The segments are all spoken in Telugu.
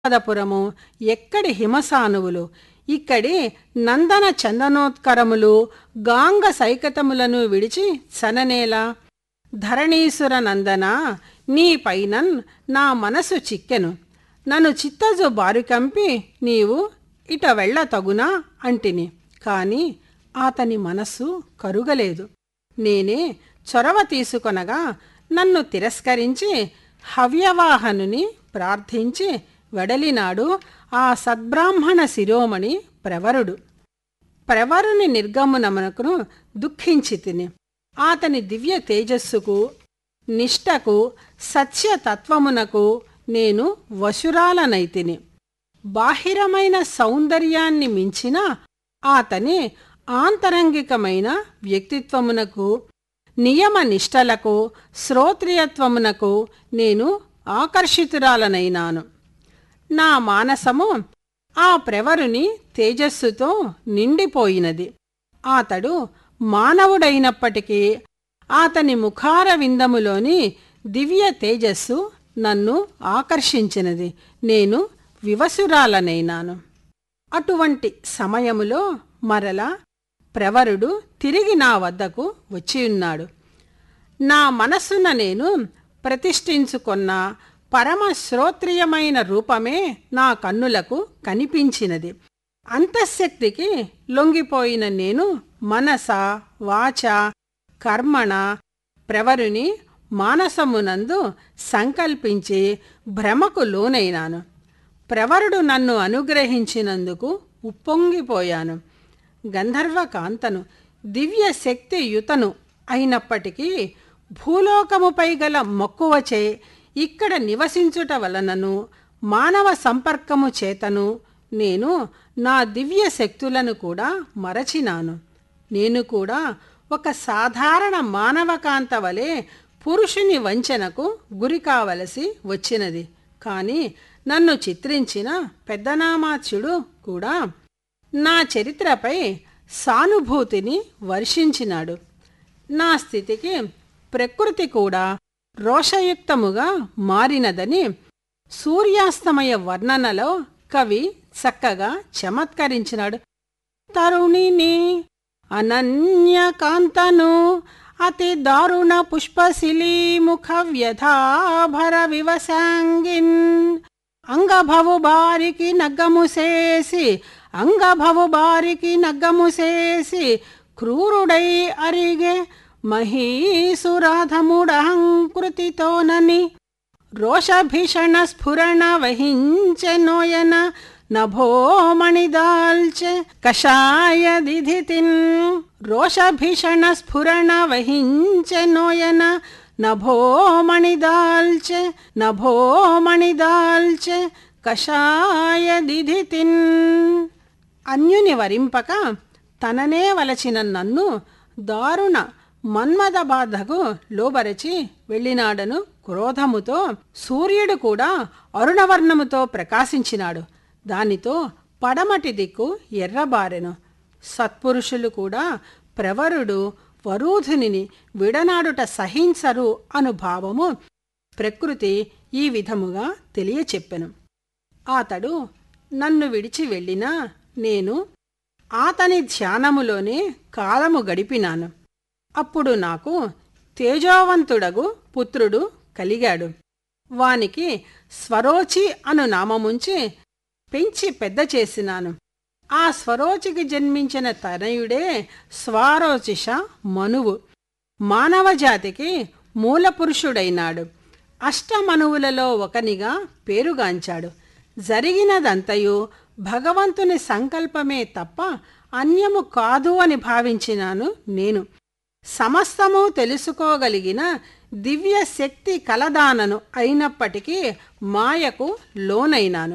పదపురము ఎక్కడి హిమసానువులు ఇక్కడి నందన చందనోత్కరములు గాంగ సైకతములను విడిచి సననేలా ధరణీసుర నందన నీ పైనన్ నా మనసు చిక్కెను నన్ను చిత్తజు బారికంపి నీవు ఇట వెళ్ళ తగునా అంటిని కాని అతని మనస్సు కరుగలేదు నేనే చొరవ తీసుకొనగా నన్ను తిరస్కరించి హవ్యవాహనుని ప్రార్థించి వెడలినాడు ఆ సద్బ్రాహ్మణ శిరోమణి ప్రవరుడు ప్రవరుని నిర్గమనమునకును దుఃఖించి తిని అతని దివ్య తేజస్సుకు నిష్టకు సత్యతత్వమునకు నేను వశురాలనైతిని బాహిరమైన సౌందర్యాన్ని మించిన అతని ఆంతరంగికమైన వ్యక్తిత్వమునకు నియమ నిష్టలకు శ్రోత్రియత్వమునకు నేను ఆకర్షితురాలనైనాను నా మానసము ఆ ప్రవరుని తేజస్సుతో నిండిపోయినది అతడు మానవుడైనప్పటికీ అతని ముఖార విందములోని దివ్య తేజస్సు నన్ను ఆకర్షించినది నేను వివసురాలనైనాను అటువంటి సమయములో మరల ప్రవరుడు తిరిగి నా వద్దకు వచ్చియున్నాడు నా మనస్సున నేను ప్రతిష్ఠించుకొన్న పరమ శ్రోత్రియమైన రూపమే నా కన్నులకు కనిపించినది అంతఃశక్తికి లొంగిపోయిన నేను మనస వాచ కర్మణ ప్రవరుని మానసమునందు సంకల్పించి భ్రమకు లోనైనాను ప్రవరుడు నన్ను అనుగ్రహించినందుకు ఉప్పొంగిపోయాను గంధర్వకాంతను దివ్య శక్తి యుతను అయినప్పటికీ భూలోకముపై గల మక్కువచే ఇక్కడ నివసించుట వలనను మానవ సంపర్కము చేతను నేను నా దివ్య శక్తులను కూడా మరచినాను నేను కూడా ఒక సాధారణ మానవకాంత వలె పురుషుని వంచనకు గురి కావలసి వచ్చినది కాని నన్ను చిత్రించిన పెద్దనామాచ్యుడు కూడా నా చరిత్రపై సానుభూతిని వర్షించినాడు నా స్థితికి ప్రకృతి కూడా రోషయుక్తముగా మారినదని సూర్యాస్తమయ వర్ణనలో కవి చక్కగా చమత్కరించినాడు తరుణిని అనన్యకాంతను అతి దారుణ పుష్పశిలీ ముఖ వ్యధాభర వివసాంగిన్ అంగభవు బారికి నగ్గము చేసి అంగభవు బారికి నగ్గము చేసి క్రూరుడై అరిగే మహీసురాధముడహంకృతితోనని రోషభీషణ స్ఫురణ వహించె నోయన నభోమణి దాల్చె కషాయ దిధితిన్ రోషభీషణ స్ఫురణ వహించె నోయన నభోమణి దాల్చె నభోమణి దాల్చె కషాయ దిధితిన్ అన్యుని వరింపక తననే వలచిన నన్ను దారుణ మన్మద బాధకు లోబరచి వెళ్ళినాడను క్రోధముతో సూర్యుడు కూడా అరుణవర్ణముతో ప్రకాశించినాడు దానితో పడమటి దిక్కు ఎర్రబారెను సత్పురుషులు కూడా ప్రవరుడు వరూధునిని విడనాడుట సహించరు అను భావము ప్రకృతి ఈ విధముగా తెలియచెప్పెను అతడు నన్ను విడిచి వెళ్ళినా నేను అతని ధ్యానములోనే కాలము గడిపినాను అప్పుడు నాకు తేజోవంతుడగు పుత్రుడు కలిగాడు వానికి స్వరోచి అను నామముంచి పెంచి పెద్ద చేసినాను ఆ స్వరోచికి జన్మించిన తనయుడే స్వారోచిష మనువు మానవజాతికి మూలపురుషుడైనాడు అష్టమనువులలో ఒకనిగా పేరుగాంచాడు జరిగినదంతయు భగవంతుని సంకల్పమే తప్ప అన్యము కాదు అని భావించినాను నేను సమస్తము తెలుసుకోగలిగిన దివ్య శక్తి కలదానను అయినప్పటికీ మాయకు లోనైనాను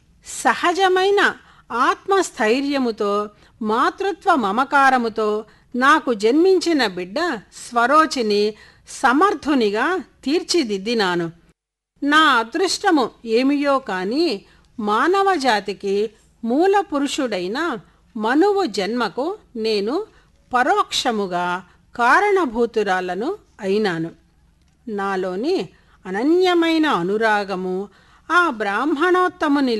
సహజమైన ఆత్మస్థైర్యముతో మాతృత్వ మమకారముతో నాకు జన్మించిన బిడ్డ స్వరోచిని సమర్థునిగా తీర్చిదిద్దినాను నా అదృష్టము ఏమియో కాని మానవజాతికి మూల పురుషుడైన మనువు జన్మకు నేను పరోక్షముగా కారణభూతురాలను అయినాను నాలోని అనన్యమైన అనురాగము ఆ బ్రాహ్మణోత్తముని